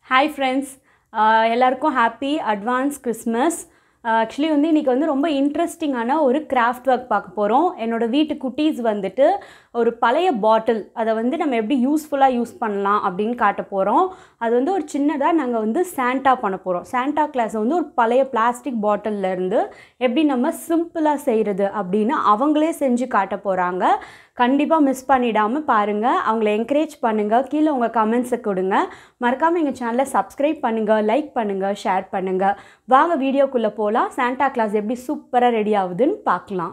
hi friends எல்லாருக்கும் happy advance Christmas actually வந்து இன்றைக்கி வந்து ரொம்ப இன்ட்ரெஸ்டிங்கான ஒரு கிராஃப்ட் ஒர்க் பார்க்க போகிறோம் என்னோடய வீட்டு குட்டீஸ் வந்துட்டு ஒரு பழைய பாட்டில் அதை வந்து நம்ம எப்படி யூஸ்ஃபுல்லாக யூஸ் பண்ணலாம் அப்படின்னு காட்ட போகிறோம் அது வந்து ஒரு சின்னதாக நாங்கள் வந்து சாண்டா பண்ண போகிறோம் சாண்டா கிளாஸ் வந்து ஒரு பழைய பிளாஸ்டிக் பாட்டிலில் இருந்து எப்படி நம்ம சிம்பிளாக செய்கிறது அப்படின்னு அவங்களே செஞ்சு காட்ட போகிறாங்க கண்டிப்பாக மிஸ் பண்ணிடாமல் பாருங்கள் அவங்கள என்கரேஜ் பண்ணுங்கள் கீழே உங்கள் கமெண்ட்ஸை கொடுங்க மறக்காமல் எங்கள் சேனலை சப்ஸ்கிரைப் பண்ணுங்கள் லைக் பண்ணுங்கள் ஷேர் பண்ணுங்கள் வாங்க வீடியோக்குள்ளே போகலாம் சாண்டா கிளாஸ் எப்படி சூப்பராக ரெடி ஆகுதுன்னு பார்க்கலாம்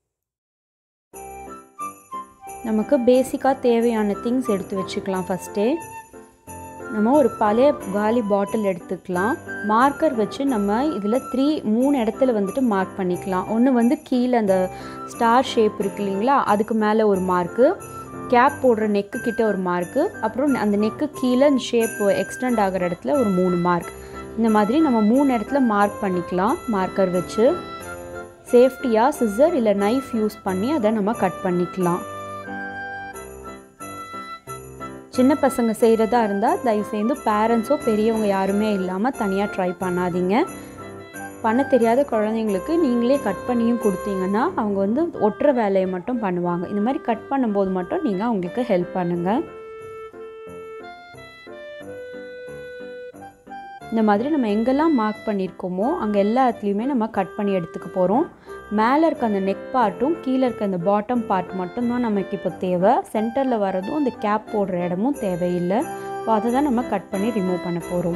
நமக்கு பேசிக்காக தேவையான திங்ஸ் எடுத்து வச்சுக்கலாம் ஃபஸ்ட்டே நம்ம ஒரு பழைய காலி பாட்டில் எடுத்துக்கலாம் மார்க்கர் வச்சு நம்ம இதில் த்ரீ மூணு இடத்துல வந்துட்டு மார்க் பண்ணிக்கலாம் ஒன்று வந்து கீழே அந்த ஸ்டார் ஷேப் இருக்கு இல்லைங்களா அதுக்கு மேலே ஒரு மார்க்கு கேப் போடுற நெக்கு கிட்ட ஒரு மார்க்கு அப்புறம் அந்த நெக்கு கீழே அந்த ஷேப் எக்ஸ்டெண்ட் ஆகிற இடத்துல ஒரு மூணு மார்க் இந்த மாதிரி நம்ம மூணு இடத்துல மார்க் பண்ணிக்கலாம் மார்க்கர் வச்சு சேஃப்டியாக சிசர் இல்லை நைஃப் யூஸ் பண்ணி அதை நம்ம கட் பண்ணிக்கலாம் சின்ன பசங்க செய்கிறதா இருந்தால் தயவுசெய்து பேரண்ட்ஸோ பெரியவங்க யாருமே இல்லாமல் தனியாக ட்ரை பண்ணாதீங்க பண்ண தெரியாத குழந்தைங்களுக்கு நீங்களே கட் பண்ணியும் கொடுத்தீங்கன்னா அவங்க வந்து ஒட்டுற வேலையை மட்டும் பண்ணுவாங்க இந்த மாதிரி கட் பண்ணும்போது மட்டும் நீங்கள் அவங்களுக்கு ஹெல்ப் பண்ணுங்கள் இந்த மாதிரி நம்ம எங்கெல்லாம் மார்க் பண்ணியிருக்கோமோ அங்கே எல்லா இடத்துலையுமே நம்ம கட் பண்ணி எடுத்துக்க போகிறோம் மேலே இருக்க அந்த நெக் பார்ட்டும் கீழே இருக்க அந்த பாட்டம் பார்ட் மட்டும்தான் நமக்கு இப்போ தேவை சென்டரில் வரதும் அந்த கேப் போடுற இடமும் தேவையில்லை இப்போ அதை தான் நம்ம கட் பண்ணி ரிமூவ் பண்ண போகிறோம்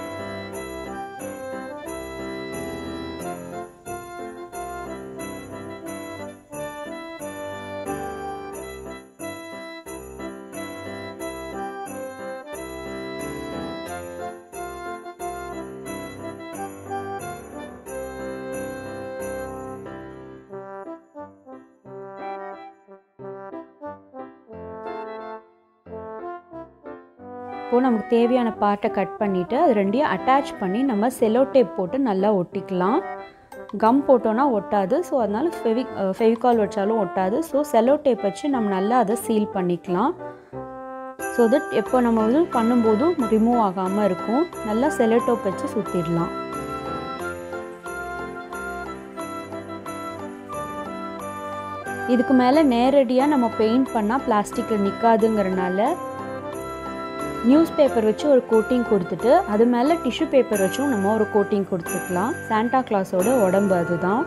இப்போது நமக்கு தேவையான பார்ட்டை கட் பண்ணிவிட்டு அது ரெண்டையும் அட்டாச் பண்ணி நம்ம செலோ டேப் போட்டு நல்லா ஒட்டிக்கலாம் கம் போட்டோன்னா ஒட்டாது ஸோ அதனால் ஃபெவி ஃபெவிகால் வச்சாலும் ஒட்டாது ஸோ செலோ டேப் வச்சு நம்ம நல்லா அதை சீல் பண்ணிக்கலாம் ஸோ தட் எப்போ நம்ம வந்து பண்ணும்போதும் ரிமூவ் ஆகாமல் இருக்கும் நல்லா செலோ டேப் வச்சு சுற்றிடலாம் இதுக்கு மேலே நேரடியாக நம்ம பெயிண்ட் பண்ணால் பிளாஸ்டிக்கில் நிற்காதுங்கிறனால நியூஸ் பேப்பர் வச்சு ஒரு கோட்டிங் கொடுத்துட்டு அது மேலே டிஷ்யூ பேப்பர் வச்சும் நம்ம ஒரு கோட்டிங் கொடுத்துக்கலாம் சாண்டா கிளாஸோட உடம்பு அதுதான்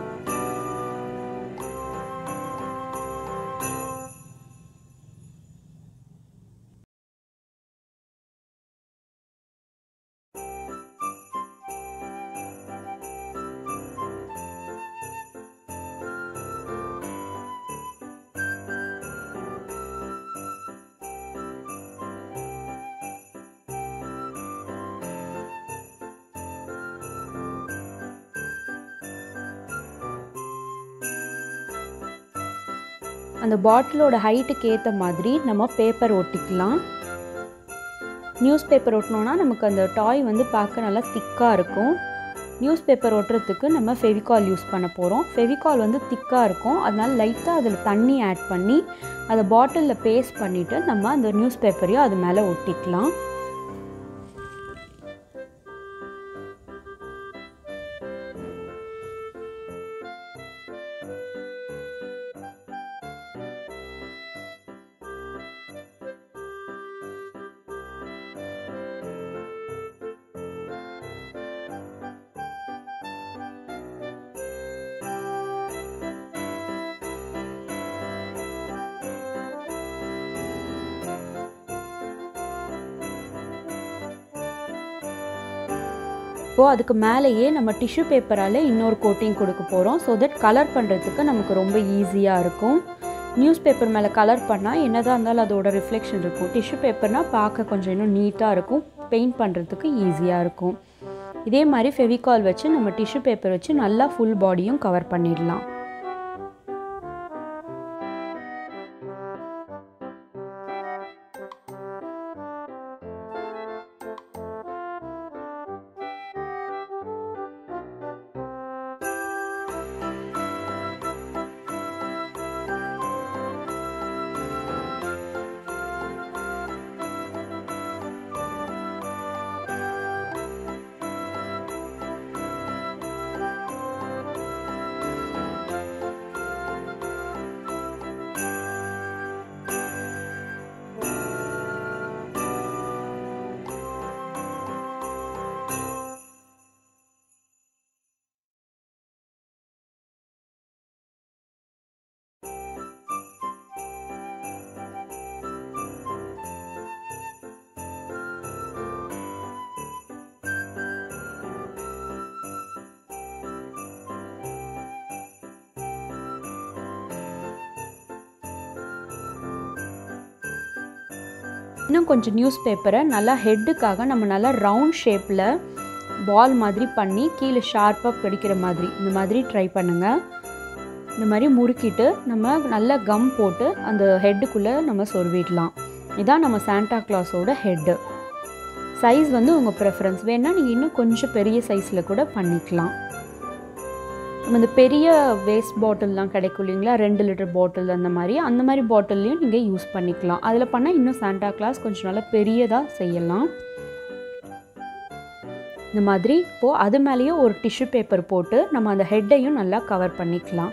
அந்த பாட்டிலோட ஹைட்டுக்கு ஏற்ற மாதிரி நம்ம பேப்பர் ஒட்டிக்கலாம் நியூஸ் பேப்பர் ஒட்டினோன்னா நமக்கு அந்த டாய் வந்து பார்க்க நல்லா திக்காக இருக்கும் நியூஸ் பேப்பர் ஒட்டுறதுக்கு நம்ம ஃபெவிகால் யூஸ் பண்ண போகிறோம் ஃபெவிகால் வந்து திக்காக இருக்கும் அதனால் லைட்டாக அதில் தண்ணி ஆட் பண்ணி அதை பாட்டிலில் பேஸ்ட் பண்ணிவிட்டு நம்ம அந்த நியூஸ் பேப்பரையும் அது மேலே ஒட்டிக்கலாம் இப்போது அதுக்கு மேலேயே நம்ம டிஷ்யூ பேப்பரால் இன்னொரு கோட்டிங் கொடுக்க போகிறோம் ஸோ தட் கலர் பண்ணுறதுக்கு நமக்கு ரொம்ப ஈஸியாக இருக்கும் நியூஸ் பேப்பர் மேலே கலர் பண்ணால் என்னதான் இருந்தாலும் அதோட ரிஃப்ளெக்ஷன் இருக்கும் டிஷ்யூ பேப்பர்னால் பார்க்க கொஞ்சம் இன்னும் நீட்டாக இருக்கும் பெயிண்ட் பண்ணுறதுக்கு ஈஸியாக இருக்கும் இதே மாதிரி ஃபெவிகால் வச்சு நம்ம டிஷ்யூ பேப்பர் வச்சு நல்லா ஃபுல் பாடியும் கவர் பண்ணிடலாம் இன்னும் கொஞ்சம் நியூஸ் பேப்பரை நல்லா ஹெட்டுக்காக நம்ம நல்லா ரவுண்ட் ஷேப்பில் பால் மாதிரி பண்ணி கீழே ஷார்ப்பாக பிடிக்கிற மாதிரி இந்த மாதிரி ட்ரை பண்ணுங்கள் இந்த மாதிரி முறுக்கிட்டு நம்ம நல்லா கம் போட்டு அந்த ஹெட்டுக்குள்ளே நம்ம சொருவிடலாம் இதான் நம்ம சாண்டா கிளாஸோட ஹெட்டு சைஸ் வந்து உங்கள் ப்ரெஃபரன்ஸ் வேணால் நீங்கள் இன்னும் கொஞ்சம் பெரிய சைஸில் கூட பண்ணிக்கலாம் நம்ம இந்த பெரிய வேஸ்ட் பாட்டில்லாம் கிடைக்கும் இல்லைங்களா ரெண்டு லிட்டர் பாட்டில் அந்த மாதிரி அந்த மாதிரி பாட்டில்லையும் நீங்கள் யூஸ் பண்ணிக்கலாம் அதில் பண்ணால் இன்னும் சாண்டா கிளாஸ் கொஞ்சம் நல்லா பெரியதாக செய்யலாம் இந்த மாதிரி இப்போது அது மேலேயும் ஒரு டிஷ்யூ பேப்பர் போட்டு நம்ம அந்த ஹெட்டையும் நல்லா கவர் பண்ணிக்கலாம்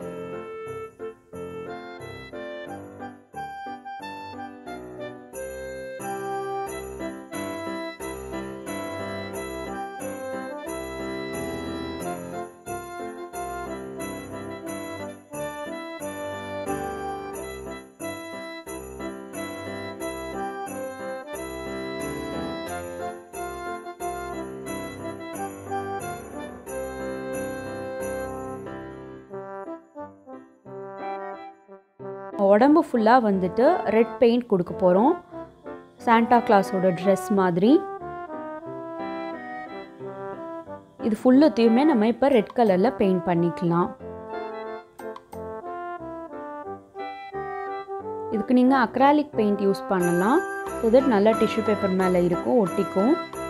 உடம்பு ஃபுல்லாக வந்துட்டு ரெட் பெயிண்ட் கொடுக்க போகிறோம் சாண்டா கிளாஸோட ட்ரெஸ் மாதிரி இது ஃபுல்லுத்தையுமே நம்ம இப்போ ரெட் கலரில் பெயிண்ட் பண்ணிக்கலாம் இதுக்கு நீங்கள் அக்ராலிக் பெயிண்ட் யூஸ் பண்ணலாம் ஸோ தட் நல்லா டிஷ்யூ பேப்பர் மேலே இருக்கும் ஒட்டிக்கும்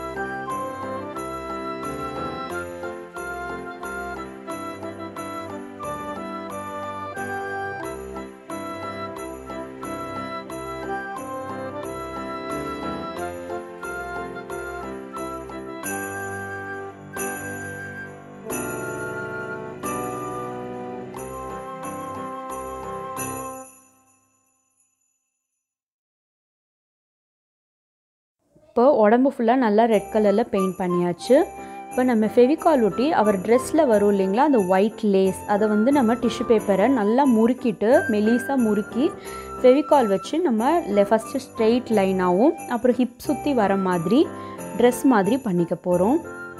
இப்போ உடம்பு ஃபுல்லாக நல்லா ரெட் கலரில் பெயிண்ட் பண்ணியாச்சு இப்போ நம்ம ஃபெவிகால் ஒட்டி அவர் ட்ரெஸ்ஸில் வரும் இல்லைங்களா அந்த ஒயிட் லேஸ் அதை வந்து நம்ம டிஷ்யூ பேப்பரை நல்லா முறுக்கிட்டு மெலீஸாக முறுக்கி ஃபெவிகால் வச்சு நம்ம லெ ஃபஸ்ட்டு ஸ்ட்ரெயிட் லைனாகவும் அப்புறம் ஹிப் சுற்றி வர மாதிரி ட்ரெஸ் மாதிரி பண்ணிக்க போகிறோம்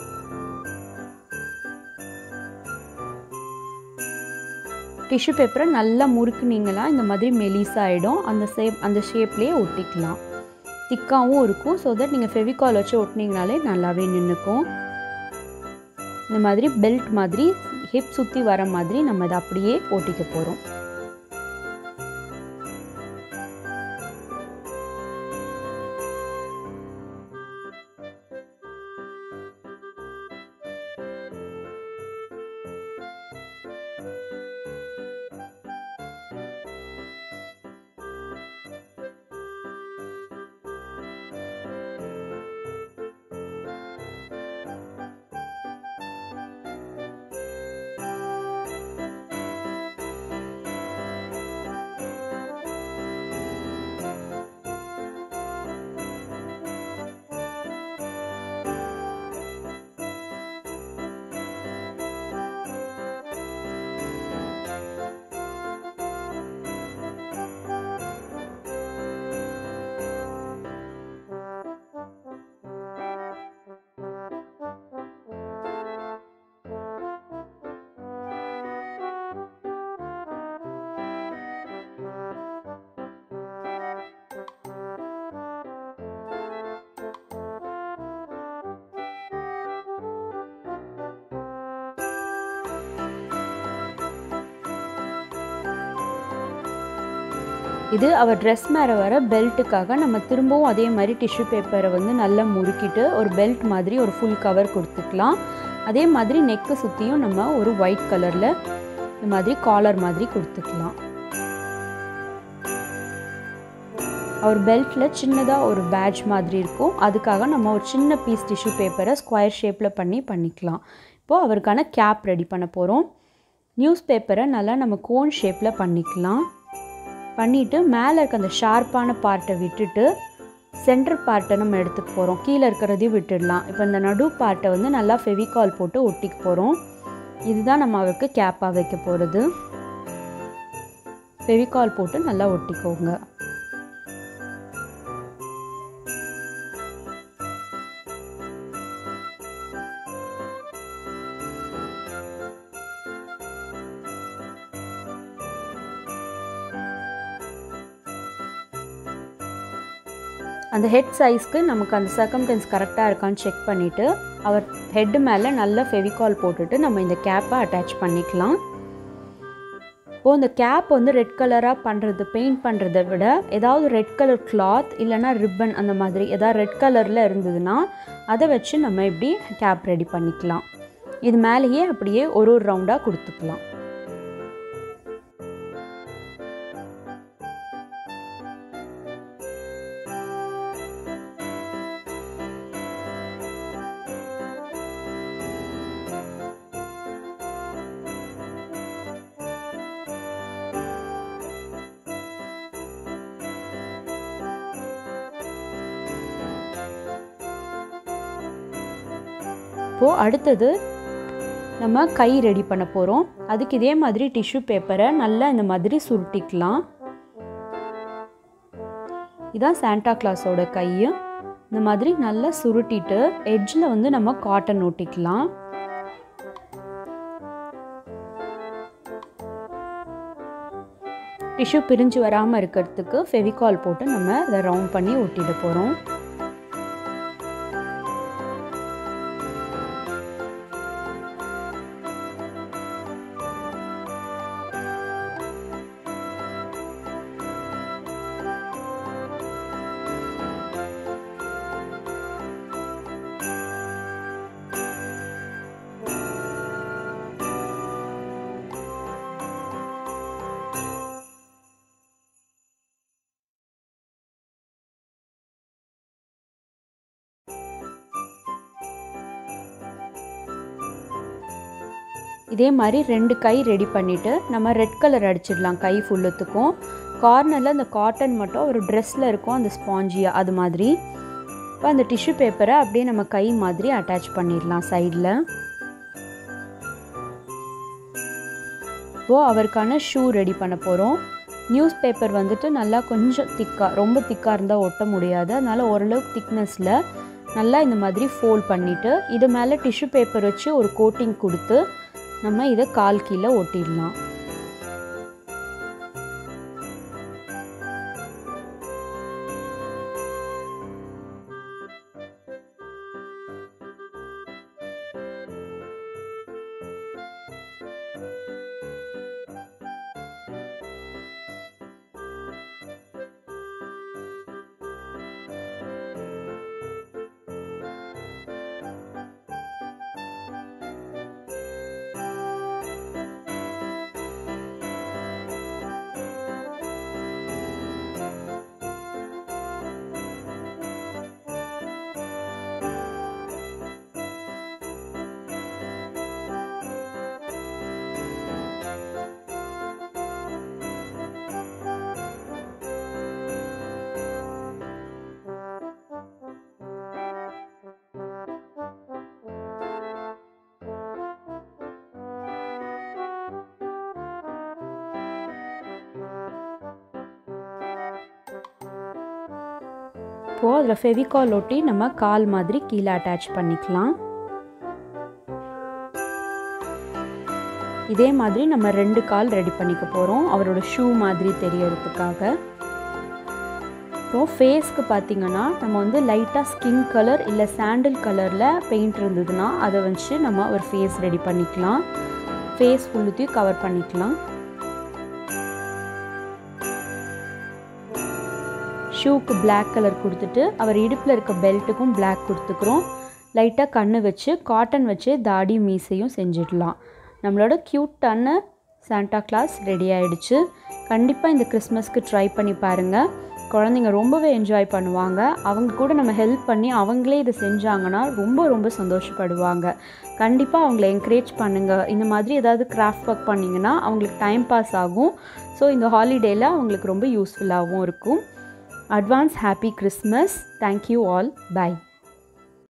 டிஷ்யூ பேப்பரை நல்லா முறுக்குனீங்களா இந்த மாதிரி மெலிசாயிடும் அந்த ஷேப் அந்த ஷேப்லேயே ஒட்டிக்கலாம் திக்காகவும் இருக்கும் ஸோ தட் நீங்கள் ஃபெவிகால் வச்சு ஒட்டினீங்கனாலே நல்லாவே நின்றுக்கும் இந்த மாதிரி பெல்ட் மாதிரி ஹிப் சுற்றி வர மாதிரி நம்ம அதை அப்படியே ஒட்டிக்க போகிறோம் இது அவள் ட்ரெஸ் மேலே வர பெல்ட்டுக்காக நம்ம திரும்பவும் அதே மாதிரி டிஷ்யூ பேப்பரை வந்து நல்லா முறுக்கிட்டு ஒரு பெல்ட் மாதிரி ஒரு ஃபுல் கவர் கொடுத்துக்கலாம் அதே மாதிரி நெக்கு சுற்றியும் நம்ம ஒரு ஒயிட் கலரில் இந்த மாதிரி காலர் மாதிரி கொடுத்துக்கலாம் அவர் பெல்ட்டில் சின்னதாக ஒரு பேட்ச் மாதிரி இருக்கும் அதுக்காக நம்ம ஒரு சின்ன பீஸ் டிஷ்யூ பேப்பரை ஸ்கொயர் ஷேப்பில் பண்ணி பண்ணிக்கலாம் இப்போது அவருக்கான கேப் ரெடி பண்ண போகிறோம் நியூஸ் பேப்பரை நல்லா நம்ம கோன் ஷேப்பில் பண்ணிக்கலாம் பண்ணிவிட்டு மேலே இருக்க அந்த ஷார்ப்பான பார்ட்டை விட்டுட்டு சென்டர் பார்ட்டை நம்ம எடுத்துக்க போகிறோம் கீழே இருக்கிறதையும் விட்டுடலாம் இப்போ இந்த நடு பார்ட்டை வந்து நல்லா ஃபெவிகால் போட்டு ஒட்டிக்க போகிறோம் இதுதான் நம்ம அவருக்கு கேப்பாக வைக்க போகிறது ஃபெவிகால் போட்டு நல்லா ஒட்டிக்கோங்க அந்த ஹெட் சைஸ்க்கு நமக்கு அந்த சர்க்கம்டன்ஸ் கரெக்டாக இருக்கான்னு செக் பண்ணிவிட்டு அவர் ஹெட்டு மேலே நல்லா ஃபெவிகால் போட்டுட்டு நம்ம இந்த கேப்பை அட்டாச் பண்ணிக்கலாம் இப்போது இந்த கேப் வந்து ரெட் கலராக பண்ணுறது பெயிண்ட் பண்ணுறதை விட ஏதாவது ரெட் கலர் கிளாத் இல்லைனா ரிப்பன் அந்த மாதிரி ஏதாவது ரெட் கலரில் இருந்ததுன்னா அதை வச்சு நம்ம இப்படி கேப் ரெடி பண்ணிக்கலாம் இது மேலேயே அப்படியே ஒரு ஒரு ரவுண்டாக கொடுத்துக்கலாம் இப்போது அடுத்தது நம்ம கை ரெடி பண்ண போகிறோம் அதுக்கு இதே மாதிரி டிஷ்யூ பேப்பரை நல்லா இந்த மாதிரி சுருட்டிக்கலாம் இதான் சாண்டா கிளாஸோட கை இந்த மாதிரி நல்லா சுருட்டிட்டு எட்ஜில் வந்து நம்ம காட்டன் ஒட்டிக்கலாம் டிஷ்யூ பிரிஞ்சு வராமல் இருக்கிறதுக்கு ஃபெவிகால் போட்டு நம்ம இதை ரவுண்ட் பண்ணி ஒட்டிட போகிறோம் இதே மாதிரி ரெண்டு கை ரெடி பண்ணிவிட்டு நம்ம ரெட் கலர் அடிச்சிடலாம் கை ஃபுல்லுத்துக்கும் கார்னரில் அந்த காட்டன் மட்டும் ஒரு ட்ரெஸ்ஸில் இருக்கும் அந்த ஸ்பாஞ்சியா அது மாதிரி இப்போ அந்த டிஷ்யூ பேப்பரை அப்படியே நம்ம கை மாதிரி அட்டாச் பண்ணிடலாம் சைடில் இப்போது அவருக்கான ஷூ ரெடி பண்ண போகிறோம் நியூஸ் பேப்பர் வந்துட்டு நல்லா கொஞ்சம் திக்காக ரொம்ப திக்காக இருந்தால் ஒட்ட முடியாது அதனால் ஓரளவுக்கு திக்னஸில் நல்லா இந்த மாதிரி ஃபோல்ட் பண்ணிவிட்டு இது மேலே டிஷ்யூ பேப்பர் வச்சு ஒரு கோட்டிங் கொடுத்து நம்ம இதை கால் கீழே ஒட்டிடலாம் இப்போது அதில் ஃபெவிகால் ஒட்டி நம்ம கால் மாதிரி கீழே அட்டாச் பண்ணிக்கலாம் இதே மாதிரி நம்ம ரெண்டு கால் ரெடி பண்ணிக்க போகிறோம் அவரோட ஷூ மாதிரி தெரியறதுக்காக இப்போது ஃபேஸ்க்கு பார்த்திங்கன்னா நம்ம வந்து லைட்டாக ஸ்கின் கலர் இல்லை சாண்டில் கலரில் பெயிண்ட் இருந்ததுன்னா அதை வச்சு நம்ம ஒரு ஃபேஸ் ரெடி பண்ணிக்கலாம் ஃபேஸ் ஃபுல்லுத்தையும் கவர் பண்ணிக்கலாம் ஷூக்கு பிளாக் கலர் கொடுத்துட்டு அவர் இடுப்பில் இருக்க பெல்ட்டுக்கும் பிளாக் கொடுத்துக்கிறோம் லைட்டாக கண்ணு வச்சு காட்டன் வச்சு தாடி மீசையும் செஞ்சிடலாம் நம்மளோட க்யூட்டான சாண்டா கிளாஸ் ரெடி ஆயிடுச்சு கண்டிப்பாக இந்த கிறிஸ்மஸ்க்கு ட்ரை பண்ணி பாருங்கள் குழந்தைங்க ரொம்பவே என்ஜாய் பண்ணுவாங்க அவங்க கூட நம்ம ஹெல்ப் பண்ணி அவங்களே இதை செஞ்சாங்கன்னா ரொம்ப ரொம்ப சந்தோஷப்படுவாங்க கண்டிப்பாக அவங்கள என்கரேஜ் பண்ணுங்கள் இந்த மாதிரி ஏதாவது கிராஃப்ட் ஒர்க் பண்ணிங்கன்னா அவங்களுக்கு டைம் பாஸ் ஆகும் ஸோ இந்த ஹாலிடேயில் அவங்களுக்கு ரொம்ப யூஸ்ஃபுல்லாகவும் இருக்கும் advance happy Christmas thank you all by